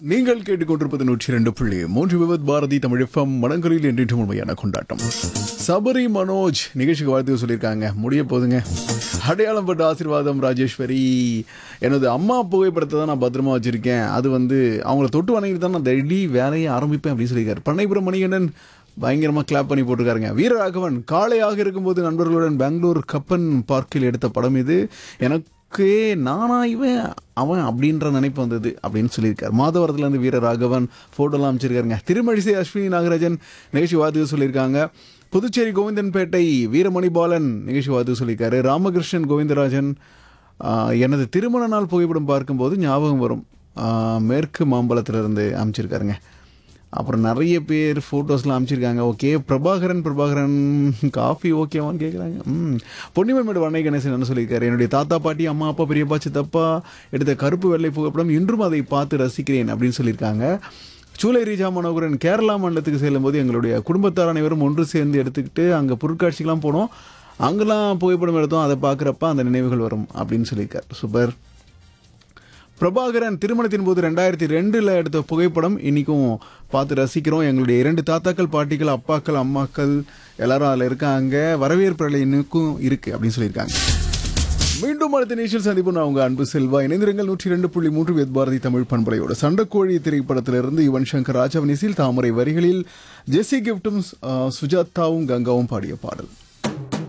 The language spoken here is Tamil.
நீங்கள் கேட்டுக்கொண்டிருப்பது நூற்றி இரண்டு புள்ளி மூன்று விபத் பாரதி தமிழ் எஃப்எம் மடங்களில் என்றும் உண்மையான கொண்டாட்டம் சபரி மனோஜ் நிகழ்ச்சிக்கு வாழ்த்து சொல்லியிருக்காங்க முடிய போதுங்க அடையாளம் பட்ட ஆசீர்வாதம் ராஜேஸ்வரி எனது அம்மா புகைப்படத்தை தான் நான் பத்திரமா வச்சிருக்கேன் அது வந்து அவங்கள தொட்டு வணங்கிட்டு தான் நான் டெய்லி வேலையை ஆரம்பிப்பேன் அப்படின்னு சொல்லியிருக்காரு பண்ணைபுரம் மணிகண்டன் பயங்கரமாக கிளாப் பண்ணி போட்டிருக்காருங்க வீரராகவன் காளையாக இருக்கும்போது நண்பர்களுடன் பெங்களூர் கப்பன் பார்க்கில் எடுத்த படம் இது எனக்கு நானா இவன் அவன் அப்படின்ற நினைப்பு வந்தது அப்படின்னு சொல்லியிருக்காரு மாதவரத்துலேருந்து வீரராகவன் ஃபோட்டோலாம் அமைச்சிருக்காருங்க திருமழிசை அஸ்வினி நாகராஜன் நிகழ்ச்சி வாழ்த்து சொல்லியிருக்காங்க புதுச்சேரி கோவிந்தன்பேட்டை வீரமணி பாலன் நிகழ்ச்சி வாழ்த்து சொல்லியிருக்காரு ராமகிருஷ்ணன் கோவிந்தராஜன் ஆஹ், எனது திருமண நாள் புகைப்படம் பார்க்கும்போது ஞாபகம் வரும் ஆஹ், மேற்கு மாம்பலத்திலிருந்து அமைச்சிருக்காருங்க அப்புறம் நிறைய பேர் ஃபோட்டோஸ்லாம் அமைச்சிருக்காங்க ஓகே பிரபாகரன் பிரபாகரன் காஃபி ஓகேவான்னு கேட்குறாங்க ம் பொன்னிமன்மேடு வண்ணை கணேசன் என்ன சொல்லியிருக்காரு என்னுடைய தாத்தா பாட்டி அம்மா அப்பா பெரியப்பா சித்தப்பா எடுத்த கருப்பு வெள்ளை புகைப்படம் இன்றும் அதை பார்த்து ரசிக்கிறேன் அப்படின்னு சொல்லியிருக்காங்க சூலை ரீஜா மனோகரன் கேரளா மாநிலத்துக்கு செல்லும்போது எங்களுடைய குடும்பத்தார் அனைவரும் ஒன்று சேர்ந்து எடுத்துக்கிட்டு அங்கே பொருட்காட்சிக்கெலாம் போனோம் அங்கெல்லாம் புகைப்படம் எடுத்தோம் அதை பார்க்குறப்ப அந்த நினைவுகள் வரும் அப்படின்னு சொல்லியிருக்கார் சூப்பர் பிரபாகரன் திருமணத்தின் போது ரெண்டாயிரத்தி ரெண்டில் எடுத்த புகைப்படம் இன்னைக்கும் பார்த்து ரசிக்கிறோம் எங்களுடைய இரண்டு தாத்தாக்கள் பாட்டிகள் அப்பாக்கள் அம்மாக்கள் எல்லாரும் அதில் இருக்காங்க வரவேற்பு இன்னுக்கும் இருக்கு அப்படின்னு சொல்லியிருக்காங்க மீண்டும் அடுத்த நேஷனல் சந்திப்பு நான் உங்க அன்பு செல்வா இணைந்திருங்கள் நூற்றி ரெண்டு புள்ளி மூன்று வேத் பாரதி தமிழ் பண்பலையோட சண்டக்கோழி திரைப்படத்திலிருந்து யுவன் சங்கர் ராஜவனிசில் தாமரை வரிகளில் ஜெஸ்ஸி கிஃப்டும் அஹ், சுஜாதாவும் கங்காவும் பாடிய பாடல்